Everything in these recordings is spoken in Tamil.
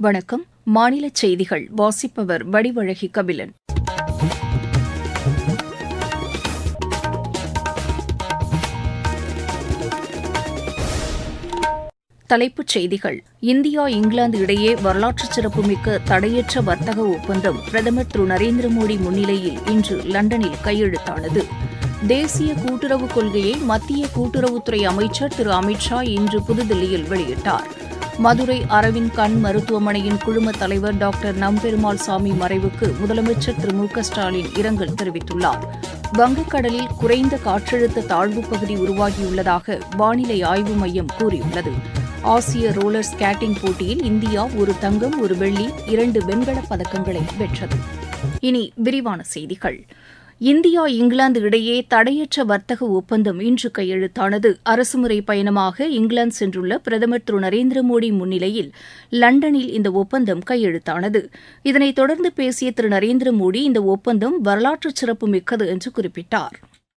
வணக்கம் மாநில செய்திகள் வாசிப்பவர் வடிவழகி கபிலன் தலைப்புச் செய்திகள் இந்தியா இங்கிலாந்து இடையே வரலாற்று சிறப்புமிக்க தடையற்ற வர்த்தக ஒப்பந்தம் பிரதமர் திரு நரேந்திர மோடி முன்னிலையில் இன்று லண்டனில் கையெழுத்தானது தேசிய கூட்டுறவு கொள்கையை மத்திய கூட்டுறவுத்துறை அமைச்சர் திரு அமித் ஷா இன்று புதுதில்லியில் வெளியிட்டார் மதுரை அரவிந்த் கண் மருத்துவமனையின் குழும தலைவர் டாக்டர் நம்பெருமாள் சாமி மறைவுக்கு முதலமைச்சர் திரு மு க ஸ்டாலின் இரங்கல் தெரிவித்துள்ளார் வங்கக்கடலில் குறைந்த காற்றழுத்த தாழ்வுப் பகுதி உருவாகியுள்ளதாக வானிலை ஆய்வு மையம் கூறியுள்ளது ஆசிய ரோலர் ஸ்கேட்டிங் போட்டியில் இந்தியா ஒரு தங்கம் ஒரு வெள்ளி இரண்டு வெண்கலப் பதக்கங்களை வென்றது இனி விரிவான செய்திகள் இந்தியா இங்கிலாந்து இடையே தடையற்ற வர்த்தக ஒப்பந்தம் இன்று கையெழுத்தானது அரசுமுறை பயணமாக இங்கிலாந்து சென்றுள்ள பிரதமர் திரு நரேந்திர மோடி முன்னிலையில் லண்டனில் இந்த ஒப்பந்தம் கையெழுத்தானது இதனைத் தொடர்ந்து பேசிய திரு நரேந்திர மோடி இந்த ஒப்பந்தம் வரலாற்று சிறப்பு மிக்கது என்று குறிப்பிட்டார்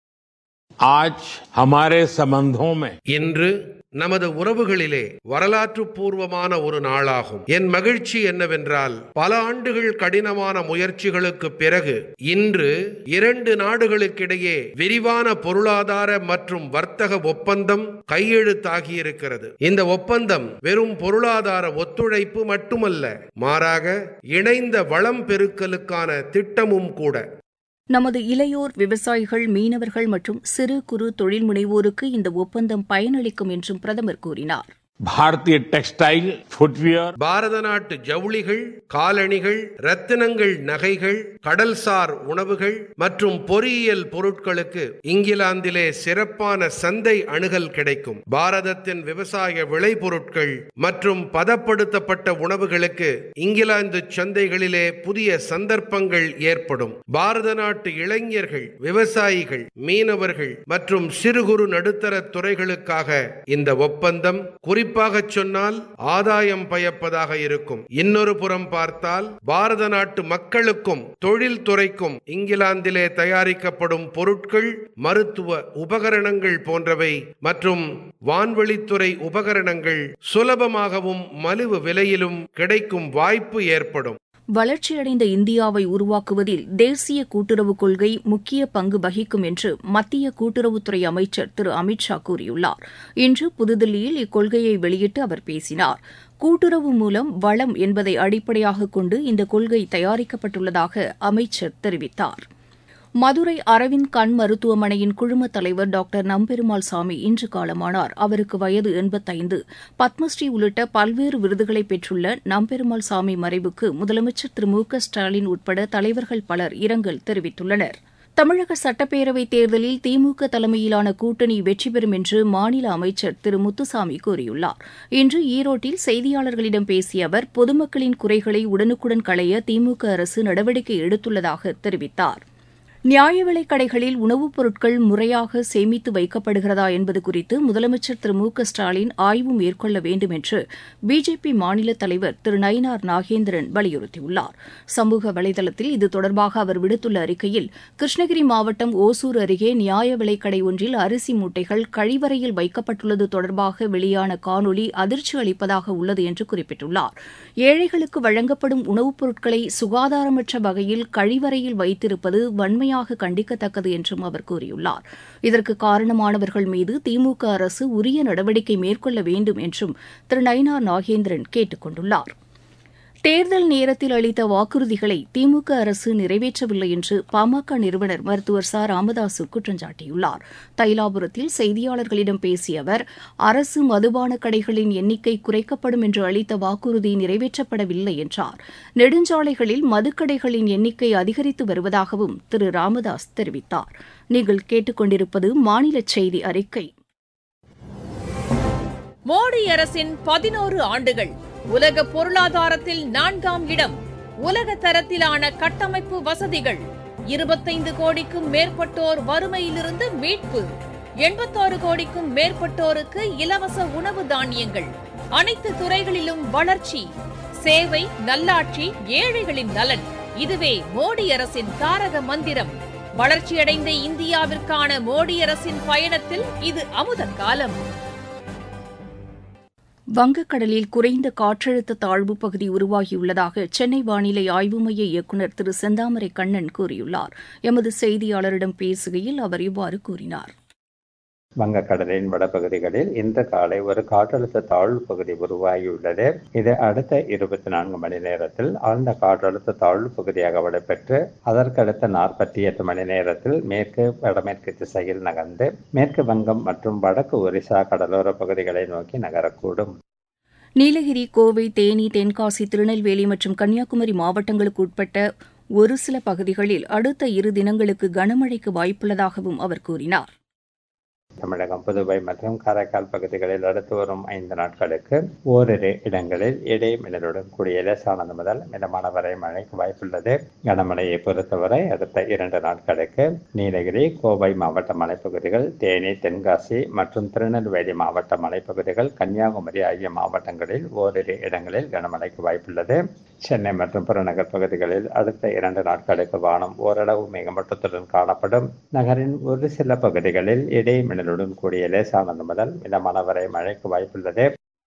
आज हमारे संबंधों में இன்று நமது உறவுகளிலே வரலாற்று பூர்வமான ஒரு நாளாகும் என் மகிழ்ச்சி என்னவென்றால் பல ஆண்டுகள் கடினமான முயற்சிகளுக்கு பிறகு இன்று இரண்டு நாடுகளுக்கிடையே விரிவான பொருளாதார மற்றும் வர்த்தக ஒப்பந்தம் கையெழுத்தாகியிருக்கிறது இந்த ஒப்பந்தம் வெறும் பொருளாதார ஒத்துழைப்பு மட்டுமல்ல மாறாக இணைந்த வளம் பெருக்கலுக்கான திட்டமும் கூட நமது இளையோர் விவசாயிகள் மீனவர்கள் மற்றும் சிறு குறு தொழில் முனைவோருக்கு இந்த ஒப்பந்தம் பயனளிக்கும் என்றும் பிரதமர் கூறினார் भारतीय टेक्सटाइल फुटवियर பாரத நாட்டு ஜவுளிகள் காலணிகள் ரத்தினங்கள் நகைகள் கடல்சார் உணவுகள் மற்றும் பொறியியல் பொருட்களுக்கு இங்கிலாந்திலே சிறப்பான சந்தை அணுகல் கிடைக்கும் பாரதத்தின் விவசாய விளைபொருட்கள் மற்றும் பதப்படுத்தப்பட்ட உணவுகளுக்கு இங்கிலாந்து சந்தைகளிலே புதிய சந்தர்ப்பங்கள் ஏற்படும் பாரத நாட்டு இளைஞர்கள் விவசாயிகள் மீனவர்கள் மற்றும் சிறு குறு நடுத்தர துறைகளுக்காக இந்த ஒப்பந்தம் குறிப்பாக சொன்னால் ஆதாயம் பயப்பதாக இருக்கும் இன்னொரு புறம் பார்த்தால் பாரத நாட்டு மக்களுக்கும் தொழில் துறைக்கும் இங்கிலாந்திலே தயாரிக்கப்படும் பொருட்கள் மருத்துவ உபகரணங்கள் போன்றவை மற்றும் வான்வெளித்துறை உபகரணங்கள் சுலபமாகவும் மலிவு விலையிலும் கிடைக்கும் வாய்ப்பு ஏற்படும் வளர்ச்சியடைந்த இந்தியாவை உருவாக்குவதில் தேசிய கூட்டுறவு கொள்கை முக்கிய பங்கு வகிக்கும் என்று மத்திய கூட்டுறவுத்துறை அமைச்சர் திரு அமித் ஷா கூறியுள்ளார் இன்று புதுதில்லியில் இக்கொள்கையை வெளியிட்டு அவர் பேசினார் கூட்டுறவு மூலம் வளம் என்பதை அடிப்படையாக கொண்டு இந்த கொள்கை தயாரிக்கப்பட்டுள்ளதாக அமைச்சர் தெரிவித்தார் மதுரை அரவிந்த் கண் மருத்துவமனையின் குழும தலைவர் டாக்டர் நம்பெருமாள் சாமி இன்று காலமானார் அவருக்கு வயது எண்பத்தைந்து பத்மஸ்ரீ உள்ளிட்ட பல்வேறு விருதுகளை பெற்றுள்ள நம்பெருமாள் சாமி மறைவுக்கு முதலமைச்சர் திரு மு க ஸ்டாலின் உட்பட தலைவர்கள் பலர் இரங்கல் தெரிவித்துள்ளனர் தமிழக சட்டப்பேரவைத் தேர்தலில் திமுக தலைமையிலான கூட்டணி வெற்றி பெறும் என்று மாநில அமைச்சர் திரு முத்துசாமி கூறியுள்ளார் இன்று ஈரோட்டில் செய்தியாளர்களிடம் பேசிய அவர் பொதுமக்களின் குறைகளை உடனுக்குடன் களைய திமுக அரசு நடவடிக்கை எடுத்துள்ளதாக தெரிவித்தார் நியாய விலைக் கடைகளில் உணவுப் பொருட்கள் முறையாக சேமித்து வைக்கப்படுகிறதா என்பது குறித்து முதலமைச்சர் திரு மு க ஸ்டாலின் ஆய்வு மேற்கொள்ள வேண்டும் என்று பிஜேபி மாநில தலைவர் திரு நயினார் நாகேந்திரன் வலியுறுத்தியுள்ளார் சமூக வலைதளத்தில் இது தொடர்பாக அவர் விடுத்துள்ள அறிக்கையில் கிருஷ்ணகிரி மாவட்டம் ஓசூர் அருகே நியாய விலைக் கடை ஒன்றில் அரிசி மூட்டைகள் கழிவறையில் வைக்கப்பட்டுள்ளது தொடர்பாக வெளியான காணொலி அதிர்ச்சி அளிப்பதாக உள்ளது என்று குறிப்பிட்டுள்ளார் ஏழைகளுக்கு வழங்கப்படும் உணவுப் பொருட்களை சுகாதாரமற்ற வகையில் கழிவறையில் வைத்திருப்பது வன்மையாக வன்மையாக கண்டிக்கத்தக்கது என்றும் அவர் கூறியுள்ளார் இதற்கு காரணமானவர்கள் மீது திமுக அரசு உரிய நடவடிக்கை மேற்கொள்ள வேண்டும் என்றும் திரு நயினார் நாகேந்திரன் கேட்டுக் கொண்டுள்ளார் தேர்தல் நேரத்தில் அளித்த வாக்குறுதிகளை திமுக அரசு நிறைவேற்றவில்லை என்று பாமக நிறுவனர் மருத்துவர் ச ராமதாசு குற்றம் சாட்டியுள்ளார் தைலாபுரத்தில் செய்தியாளர்களிடம் பேசிய அவர் அரசு மதுபான கடைகளின் எண்ணிக்கை குறைக்கப்படும் என்று அளித்த வாக்குறுதி நிறைவேற்றப்படவில்லை என்றார் நெடுஞ்சாலைகளில் மதுக்கடைகளின் எண்ணிக்கை அதிகரித்து வருவதாகவும் திரு ராமதாஸ் தெரிவித்தார் நீங்கள் கேட்டுக்கொண்டிருப்பது மாநில செய்தி அறிக்கை மோடி அரசின் பதினோரு ஆண்டுகள் உலக பொருளாதாரத்தில் நான்காம் இடம் உலக தரத்திலான கட்டமைப்பு வசதிகள் இருபத்தைந்து கோடிக்கும் மேற்பட்டோர் வறுமையிலிருந்து மீட்பு எண்பத்தாறு கோடிக்கும் மேற்பட்டோருக்கு இலவச உணவு தானியங்கள் அனைத்து துறைகளிலும் வளர்ச்சி சேவை நல்லாட்சி ஏழைகளின் நலன் இதுவே மோடி அரசின் தாரக மந்திரம் வளர்ச்சியடைந்த இந்தியாவிற்கான மோடி அரசின் பயணத்தில் இது அமுத காலம் வங்கக்கடலில் குறைந்த காற்றழுத்த தாழ்வு பகுதி உருவாகியுள்ளதாக சென்னை வானிலை ஆய்வு மைய இயக்குநர் திரு செந்தாமரை கண்ணன் கூறியுள்ளார் எமது செய்தியாளரிடம் பேசுகையில் அவர் இவ்வாறு கூறினார் வங்கக்கடலின் வடபகுதிகளில் இன்று காலை ஒரு காற்றழுத்த தாழ்வு பகுதி உருவாகியுள்ளது இது அடுத்த இருபத்தி நான்கு மணி நேரத்தில் ஆழ்ந்த காற்றழுத்த தாழ்வு பகுதியாக வலுப்பெற்று அதற்கடுத்த நாற்பத்தி எட்டு மணி நேரத்தில் மேற்கு வடமேற்கு திசையில் நகர்ந்து மேற்கு வங்கம் மற்றும் வடக்கு ஒரிசா கடலோர பகுதிகளை நோக்கி நகரக்கூடும் நீலகிரி கோவை தேனி தென்காசி திருநெல்வேலி மற்றும் கன்னியாகுமரி மாவட்டங்களுக்கு உட்பட்ட ஒரு சில பகுதிகளில் அடுத்த இரு தினங்களுக்கு கனமழைக்கு வாய்ப்புள்ளதாகவும் அவர் கூறினார் தமிழகம் புதுவை மற்றும் காரைக்கால் பகுதிகளில் அடுத்து வரும் ஐந்து நாட்களுக்கு ஓரிரு இடங்களில் இடைமின்னலுடன் கூடிய லேசானது முதல் மிதமான வரை மழைக்கு வாய்ப்புள்ளது கனமழையை பொறுத்தவரை அடுத்த இரண்டு நாட்களுக்கு நீலகிரி கோவை மாவட்ட மலைப்பகுதிகள் தேனி தென்காசி மற்றும் திருநெல்வேலி மாவட்ட மலைப்பகுதிகள் கன்னியாகுமரி ஆகிய மாவட்டங்களில் ஓரிரு இடங்களில் கனமழைக்கு வாய்ப்புள்ளது சென்னை மற்றும் புறநகர் பகுதிகளில் அடுத்த இரண்டு நாட்களுக்கு வானம் ஓரளவு மேகமூட்டத்துடன் காணப்படும் நகரின் ஒரு சில பகுதிகளில் இடைமின்னல் மின்னலுடன் கூடிய லேசானது முதல் மிதமான வரை மழைக்கு வாய்ப்புள்ளது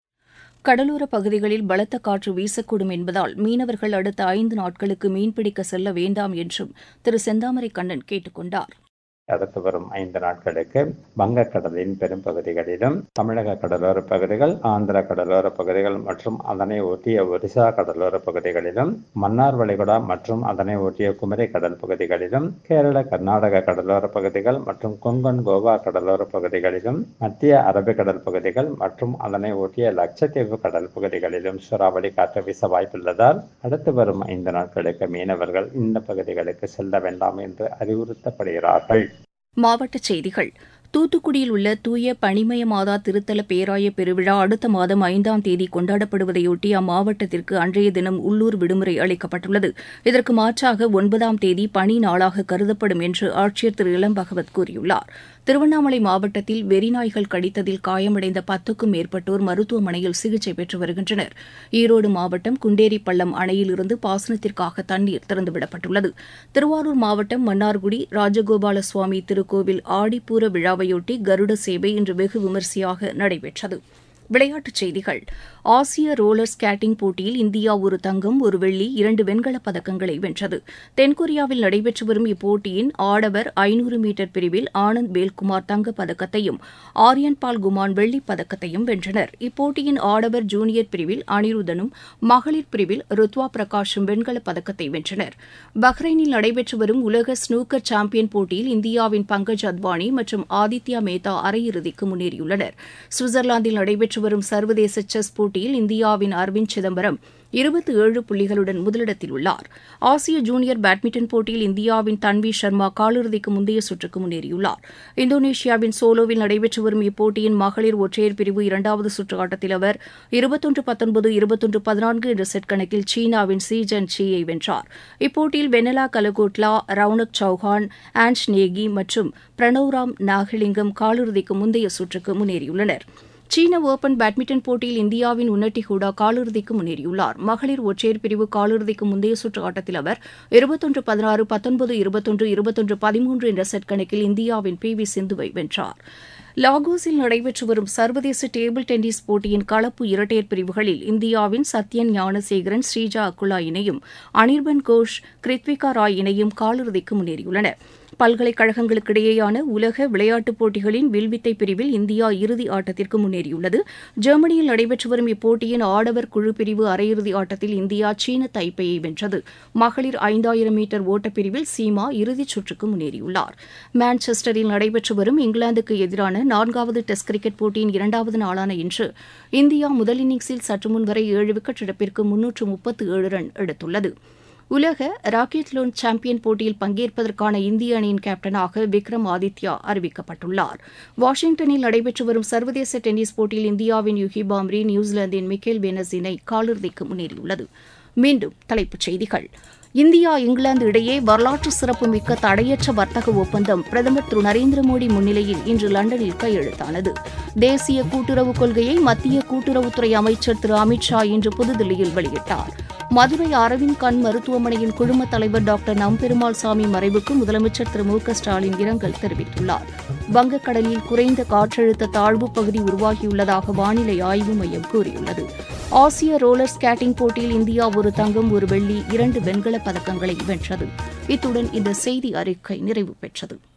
கடலோர பகுதிகளில் பலத்த காற்று வீசக்கூடும் என்பதால் மீனவர்கள் அடுத்த ஐந்து நாட்களுக்கு மீன்பிடிக்க செல்ல வேண்டாம் என்றும் திரு செந்தாமரை கண்ணன் கேட்டுக் கொண்டார் அடுத்து வரும் ஐந்து நாட்களுக்கு வங்கக்கடலின் பெரும் பகுதிகளிலும் தமிழக கடலோர பகுதிகள் ஆந்திர கடலோர பகுதிகள் மற்றும் அதனை ஒட்டிய ஒரிசா கடலோர பகுதிகளிலும் மன்னார் வளைகுடா மற்றும் அதனை ஒட்டிய குமரி கடல் பகுதிகளிலும் கேரள கர்நாடக கடலோர பகுதிகள் மற்றும் கொங்கன் கோவா கடலோர பகுதிகளிலும் மத்திய அரபிக்கடல் பகுதிகள் மற்றும் அதனை ஒட்டிய லட்சத்தீவு கடல் பகுதிகளிலும் சூறாவளி காற்று வீச வாய்ப்புள்ளதால் அடுத்து வரும் ஐந்து நாட்களுக்கு மீனவர்கள் இந்த பகுதிகளுக்கு செல்ல வேண்டாம் என்று அறிவுறுத்தப்படுகிறார்கள் மாவட்டச் செய்திகள் தூத்துக்குடியில் உள்ள தூய பனிமய மாதா திருத்தல பேராய பெருவிழா அடுத்த மாதம் ஐந்தாம் தேதி கொண்டாடப்படுவதையொட்டி அம்மாவட்டத்திற்கு அன்றைய தினம் உள்ளூர் விடுமுறை அளிக்கப்பட்டுள்ளது இதற்கு மாற்றாக ஒன்பதாம் தேதி பணி நாளாக கருதப்படும் என்று ஆட்சியர் திரு இளம் பகவத் கூறியுள்ளார் திருவண்ணாமலை மாவட்டத்தில் வெறிநாய்கள் கடித்ததில் காயமடைந்த பத்துக்கும் மேற்பட்டோர் மருத்துவமனையில் சிகிச்சை பெற்று வருகின்றனர் ஈரோடு மாவட்டம் குண்டேரிப்பள்ளம் அணையிலிருந்து பாசனத்திற்காக தண்ணீர் திறந்துவிடப்பட்டுள்ளது திருவாரூர் மாவட்டம் மன்னார்குடி ராஜகோபால சுவாமி திருக்கோவில் ஆடிப்பூர விழாவையொட்டி கருட சேவை இன்று வெகு விமரிசையாக நடைபெற்றது விளையாட்டுச் செய்திகள் ஆசிய ரோலர் ஸ்கேட்டிங் போட்டியில் இந்தியா ஒரு தங்கம் ஒரு வெள்ளி இரண்டு வெண்கலப் பதக்கங்களை வென்றது தென்கொரியாவில் நடைபெற்று வரும் இப்போட்டியின் ஆடவர் ஐநூறு மீட்டர் பிரிவில் ஆனந்த் வேல்குமார் தங்கப் பதக்கத்தையும் ஆரியன் பால் குமான் வெள்ளிப் பதக்கத்தையும் வென்றனர் இப்போட்டியின் ஆடவர் ஜூனியர் பிரிவில் அனிருதனும் மகளிர் பிரிவில் ருத்வா பிரகாஷும் வெண்கலப் பதக்கத்தை வென்றனர் பஹ்ரைனில் நடைபெற்று வரும் உலக ஸ்னூக்கர் சாம்பியன் போட்டியில் இந்தியாவின் பங்கஜ் அத்வானி மற்றும் ஆதித்யா மேத்தா அரையிறுதிக்கு முன்னேறியுள்ளனர் சுவிட்சர்லாந்தில் நடைபெற்று வரும் சர்வதேச செஸ் போட்டியில் இந்தியாவின் அரவிந்த் சிதம்பரம் இருபத்தி ஏழு புள்ளிகளுடன் முதலிடத்தில் உள்ளார் ஆசிய ஜூனியர் பேட்மிண்டன் போட்டியில் இந்தியாவின் தன்வி சர்மா காலிறுதிக்கு முந்தைய சுற்றுக்கு முன்னேறியுள்ளார் இந்தோனேஷியாவின் சோலோவில் நடைபெற்று வரும் இப்போட்டியின் மகளிர் ஒற்றையர் பிரிவு இரண்டாவது சுற்று ஆட்டத்தில் அவர் இருபத்தொன்று பத்தொன்பது இருபத்தொன்று பதினான்கு என்ற செட் கணக்கில் சீனாவின் சி ஜன் சீயை வென்றார் இப்போட்டியில் வெனலா கலகோட்லா ரவுனக் சௌஹான் ஆன்ஸ் நேகி மற்றும் பிரணவ்ராம் நாகலிங்கம் காலிறுதிக்கு முந்தைய சுற்றுக்கு முன்னேறியுள்ளனர் சீன ஓபன் பேட்மிண்டன் போட்டியில் இந்தியாவின் உன்னட்டி ஹூடா காலிறுதிக்கு முன்னேறியுள்ளார் மகளிர் ஒற்றையர் பிரிவு காலிறுதிக்கு முந்தைய சுற்று ஆட்டத்தில் அவர் இருபத்தொன்று பதினாறு பத்தொன்பது இருபத்தொன்று இருபத்தொன்று பதிமூன்று என்ற செட் கணக்கில் இந்தியாவின் பி வி சிந்துவை வென்றார் லாகோஸில் நடைபெற்று வரும் சர்வதேச டேபிள் டென்னிஸ் போட்டியின் கலப்பு இரட்டையர் பிரிவுகளில் இந்தியாவின் சத்யன் ஞானசேகரன் ஸ்ரீஜா அக்குலா இணையும் அனிர்பன் கோஷ் கிருத்விகா ராய் இணையும் காலிறுதிக்கு முன்னேறியுள்ளன பல்கலைக்கழகங்களுக்கிடையேயான உலக விளையாட்டுப் போட்டிகளின் வில்வித்தை பிரிவில் இந்தியா இறுதி ஆட்டத்திற்கு முன்னேறியுள்ளது ஜெர்மனியில் நடைபெற்று வரும் இப்போட்டியின் ஆடவர் குழு பிரிவு அரையிறுதி ஆட்டத்தில் இந்தியா சீன தைப்பையை வென்றது மகளிர் ஐந்தாயிரம் மீட்டர் ஓட்டப்பிரிவில் சீமா இறுதிச் சுற்றுக்கு முன்னேறியுள்ளார் மான்செஸ்டரில் நடைபெற்று வரும் இங்கிலாந்துக்கு எதிரான நான்காவது டெஸ்ட் கிரிக்கெட் போட்டியின் இரண்டாவது நாளான இன்று இந்தியா முதல் இன்னிங்ஸில் சற்று முன் வரை ஏழு விக்கெட் இழப்பிற்கு முன்னூற்று முப்பத்து ஏழு ரன் எடுத்துள்ளது உலக ராக்கெட் லோன் சாம்பியன் போட்டியில் பங்கேற்பதற்கான இந்திய அணியின் கேப்டனாக விக்ரம் ஆதித்யா அறிவிக்கப்பட்டுள்ளார் வாஷிங்டனில் நடைபெற்று வரும் சர்வதேச டென்னிஸ் போட்டியில் இந்தியாவின் யுகி பாம்ரி நியூசிலாந்தின் மிக்கேல் வெனஸ் இணை காலிறுதிக்கு முன்னேறியுள்ளது மீண்டும் தலைப்புச் செய்திகள் இந்தியா இங்கிலாந்து இடையே வரலாற்று சிறப்புமிக்க தடையற்ற வர்த்தக ஒப்பந்தம் பிரதமர் திரு நரேந்திர மோடி முன்னிலையில் இன்று லண்டனில் கையெழுத்தானது தேசிய கூட்டுறவு கொள்கையை மத்திய கூட்டுறவுத்துறை அமைச்சர் திரு அமித் ஷா இன்று புதுதில்லியில் வெளியிட்டார் மதுரை அரவிந்த் கண் மருத்துவமனையின் குழும தலைவர் டாக்டர் நம்பெருமாள் சாமி மறைவுக்கு முதலமைச்சர் திரு மு க ஸ்டாலின் இரங்கல் தெரிவித்துள்ளார் வங்கக்கடலில் குறைந்த காற்றழுத்த தாழ்வு பகுதி உருவாகியுள்ளதாக வானிலை ஆய்வு மையம் கூறியுள்ளது ஆசிய ரோலர் ஸ்கேட்டிங் போட்டியில் இந்தியா ஒரு தங்கம் ஒரு வெள்ளி இரண்டு வெண்கலப் பதக்கங்களை வென்றது இத்துடன் இந்த செய்தி அறிக்கை நிறைவு பெற்றது